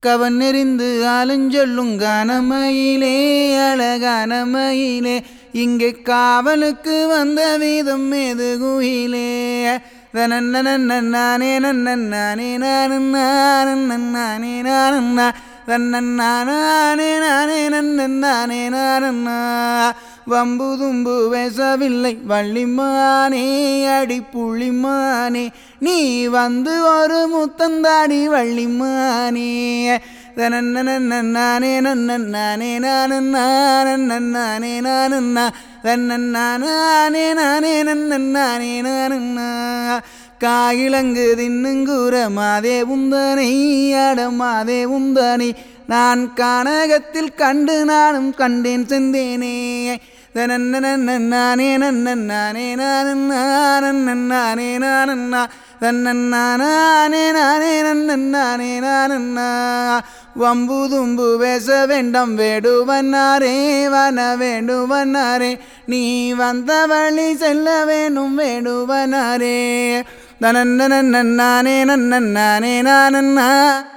கவன் நெறிந்து ஆலஞ்சொல்லும் கானமயிலே அழகான மயிலே இங்கே காவலுக்கு வந்த வீதம் மேது குயிலே தனன்னே நன்னே நானே நானே தன்னே நானே நன்னே நானே வம்பு தும்பு பேசவில்லை வள்ளிமானே அடி புள்ளிமானே நீ வந்து ஒரு முத்தந்தாடி வள்ளிமானே தனன்னே நானே நன்னே நானே நானே நானே தன்னே நானே நன்னே நானே காயிலங்கு தின்னுங்கூற மாதே உந்தனை அட மாதே உந்தனை நான் கானகத்தில் கண்டு நானும் கண்டேன் செந்தேனே தனன்னே நானே நன்னே நானே நானே தன்னே நானே நன்னே நானே வம்பு தும்பு பேச வேண்டாம் வேடுவன்னாரே வன வேண்டுவனாரே நீ வந்த வழி செல்ல வேணும் வேடுவனாரே தனன்னே நானே நன்னே நானண்ணா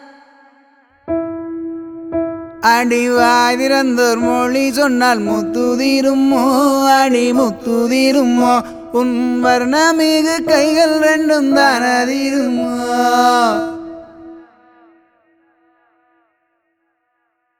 அடிவாய் திறந்தோர் மொழி சொன்னால் முத்துதீருமோ அடி முத்துதீருமோ உன் வர்ணமிகு கைகள் ரெண்டும் தானதீருமோ